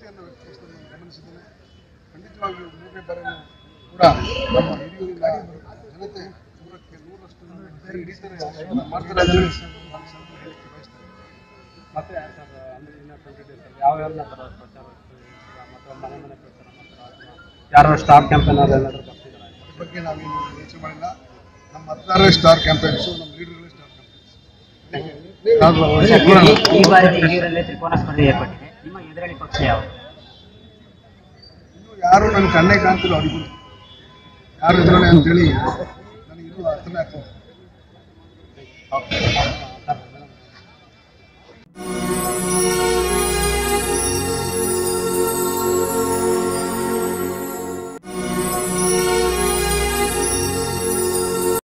ನಿರಾಸೆಯನ್ನು ವ್ಯಕ್ತಪಡಿಸಿದ್ದನ್ನು ಗಮನಿಸಿದ್ದೇನೆ ಖಂಡಿತವಾಗಿಯೂ ಮೂರನೇ ಬಾರಿಯೂ ಕೂಡ ನಮ್ಮ ಹಿರಿಯೂರಿನ ಜನತೆ ನೂರಕ್ಕೆ ನೂರರಷ್ಟು ಕೈ ಹಿಡಿತಾರೆ ಆಶೀರ್ವಾದ ಮಾಡ್ತಾರೆ ಅಂತ ಹೇಳಿ ನಾನು ಈ ಸಂದರ್ಭದಲ್ಲಿ ಹೇಳಲಿಕ್ಕೆ ಬಯಸ್ತೇನೆ ಮತ್ತೆ ಸರ್ ಅಂದ್ರೆ ಇನ್ನು ಟ್ವೆಂಟಿ ಡೇಸ್ ಯಾವ ಎಲ್ಲ ಥರ ಪ್ರಚಾರ ಮತ್ತು ಮನೆ ಮನೆ ಪ್ರಚಾರ ಮತ್ತು ಯಾರು ಸ್ಟಾರ್ ಕ್ಯಾಂಪೇನರ್ ಏನಾದರೂ ಬರ್ತಿದ್ದಾರೆ ಈ ಬಗ್ಗೆ ನಾವೇನು ಯೋಚನೆ ಮಾಡಿಲ್ಲ ನಮ್ಮ ಹತ್ತಾರೇ ಸ್ಟಾರ್ ಕ್ಯಾಂಪೇನ್ಸು ನಮ್ಮ ಲೀಡರ್ಗಳೇ ಸ್ಟಾರ್ ಕ್ಯಾಂಪೇನ್ಸ್ ಈ ಬಾರಿ ಹಿರಿಯೂರಲ್ಲಿ ತ್ರಿಕೋನ ಸ್ಪರ್ಧೆ ಏರ್ಪಟ್ಟಿದೆ ನಿಮ್ಮ ಎದುರಾಳಿ ಪಕ್ಷ ಯಾವುದು ಇನ್ನು ಯಾರು ನನ್ನ ಕಣ್ಣೇ ಕಾಣ್ತಿಲ್ಲ ಅವರಿಗೂ ಯಾರು ಇದ್ರಲ್ಲಿ ಅಂತೇಳಿ ನನಗಿನ್ನೂ ಅರ್ಥನೇ ಆಗ್ತದೆ ಓಕೆ